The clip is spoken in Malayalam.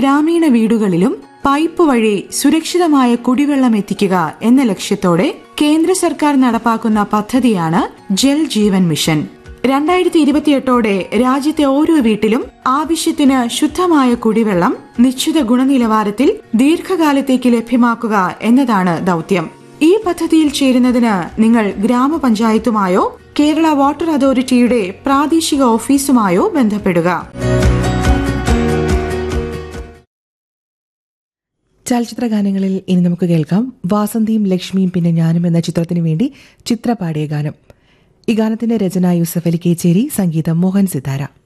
ഗ്രാമീണ വീടുകളിലും പൈപ്പ് വഴി സുരക്ഷിതമായ കുടിവെള്ളം എത്തിക്കുക എന്ന ലക്ഷ്യത്തോടെ കേന്ദ്ര സർക്കാർ നടപ്പാക്കുന്ന പദ്ധതിയാണ് ജൽ ജീവൻ മിഷൻ രണ്ടായിരത്തി ഇരുപത്തിയെട്ടോടെ രാജ്യത്തെ ഓരോ വീട്ടിലും ആവശ്യത്തിന് ശുദ്ധമായ കുടിവെള്ളം നിശ്ചിത ഗുണനിലവാരത്തിൽ ദീർഘകാലത്തേക്ക് ലഭ്യമാക്കുക എന്നതാണ് ദൗത്യം ഈ പദ്ധതിയിൽ ചേരുന്നതിന് നിങ്ങൾ ഗ്രാമപഞ്ചായത്തുമായോ കേരള വാട്ടർ അതോറിറ്റിയുടെ പ്രാദേശിക ഓഫീസുമായോ ബന്ധപ്പെടുക ചലച്ചിത്ര ഗാനങ്ങളിൽ ഇനി നമുക്ക് കേൾക്കാം വാസന്തിയും ലക്ഷ്മിയും പിന്നെ ഞാനും എന്ന ചിത്രത്തിനു വേണ്ടി ചിത്ര പാടിയ ഗാനം ഈ ഗാനത്തിന്റെ രചന യൂസഫ് അലി കേച്ചേരി സംഗീതം മോഹൻ സിതാര